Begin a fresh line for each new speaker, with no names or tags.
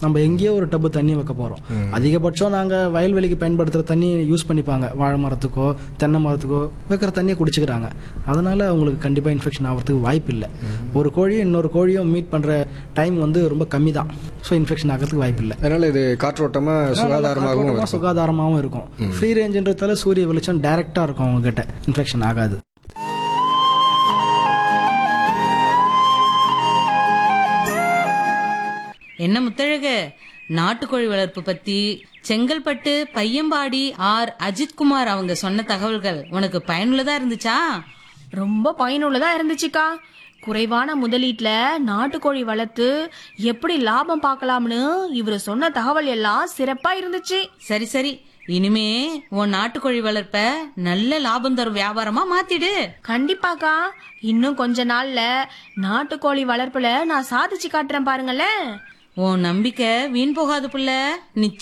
நம்ம எங்கேயோ ஒரு டப்பு தண்ணி வைக்க போறோம் அதிகபட்சம் நாங்க வயல்வெளிக்கு பயன்படுத்துற தண்ணி யூஸ் பண்ணிப்பாங்க வாழை மரத்துக்கோ தென்னை மரத்துக்கோ வைக்கிற தண்ணியை குடிச்சுக்கிறாங்க அதனால அவங்களுக்கு கண்டிப்பா இன்ஃபெக்ஷன் ஆகிறதுக்கு வாய்ப்பு இல்லை ஒரு கோழியும் இன்னொரு கோழியும் மீட் பண்ற டைம் வந்து ரொம்ப கம்மி தான் ஸோ இன்ஃபெக்ஷன் ஆகிறதுக்கு வாய்ப்பு இல்லை
அதனால இது காற்றோட்டமா சுகாதாரமாகவும்
காற்றோட்டமா
இருக்கும்
சுகாதாரமாகவும் இருக்கும் ஃப்ரீ ரேஞ்சுன்றதால சூரிய வெளிச்சம் டைரக்டா இருக்கும் அவங்க கிட்ட இன்ஃபெக்ஷன் ஆகாது
என்ன முத்தழகு நாட்டுக்கோழி வளர்ப்பு பத்தி செங்கல்பட்டு பையம்பாடி ஆர் அஜித்குமார் அவங்க சொன்ன தகவல்கள் உனக்கு பயனுள்ளதா இருந்துச்சா
ரொம்ப பயனுள்ளதா இருந்துச்சுக்கா குறைவான முதலீட்ல நாட்டுக்கோழி வளர்த்து எப்படி லாபம் பார்க்கலாம்னு இவரு சொன்ன தகவல் எல்லாம் சிறப்பா இருந்துச்சு
சரி சரி இனிமே உன் நாட்டுக்கோழி வளர்ப்ப நல்ல லாபம் தரும் வியாபாரமா மாத்திடு
கண்டிப்பாக்கா இன்னும் கொஞ்ச நாள்ல நாட்டுக்கோழி வளர்ப்புல நான் சாதிச்சு காட்டுறேன் பாருங்களேன்
உன் நம்பிக்கை வீண் போகாது புள்ள நிச்சயம்